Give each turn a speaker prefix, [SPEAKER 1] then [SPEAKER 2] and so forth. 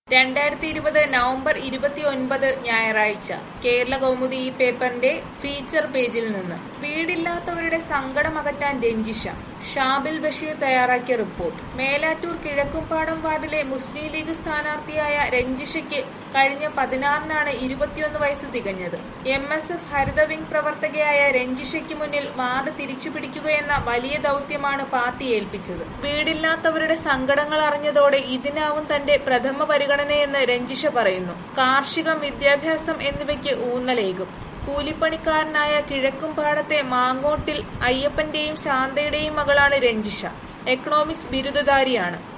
[SPEAKER 1] രണ്ടായിരത്തി ഇരുപത് നവംബർ ഇരുപത്തി ഒൻപത് ഞായറാഴ്ച കേരള കൗമുദി ഈ പേപ്പറിന്റെ ഫീച്ചർ പേജിൽ നിന്ന് വീടില്ലാത്തവരുടെ സങ്കടമകറ്റാൻ രഞ്ജിഷ ഷാബിൽ ബഷീർ തയ്യാറാക്കിയ റിപ്പോർട്ട് മേലാറ്റൂർ കിഴക്കുംപാടം വാർഡിലെ മുസ്ലിം ലീഗ് സ്ഥാനാർത്ഥിയായ രഞ്ജിഷയ്ക്ക് കഴിഞ്ഞ പതിനാറിനാണ് ഇരുപത്തിയൊന്ന് വയസ്സ് തികഞ്ഞത് M S F Haritha wing പ്രവർത്തകയായ രഞ്ജിഷയ്ക്ക് മുന്നിൽ വാർഡ് തിരിച്ചുപിടിക്കുകയെന്ന വലിയ ദൗത്യമാണ് പാർട്ടി ഏൽപ്പിച്ചത് വീടില്ലാത്തവരുടെ സങ്കടങ്ങൾ അറിഞ്ഞതോടെ ഇതിനാവും തന്റെ പ്രഥമ പരിഗണനയെന്ന് രഞ്ജിഷ പറയുന്നു കാർഷികം വിദ്യാഭ്യാസം എന്നിവയ്ക്ക് ഊന്നലേകും കൂലിപ്പണിക്കാരനായ കിഴക്കുംപാടത്തെ മാങ്ങോട്ടിൽ അയ്യപ്പന്റെയും ശാന്തയുടെയും മകളാണ് രഞ്ജിഷ എക്കണോമിക്സ് ബിരുദധാരിയാണ്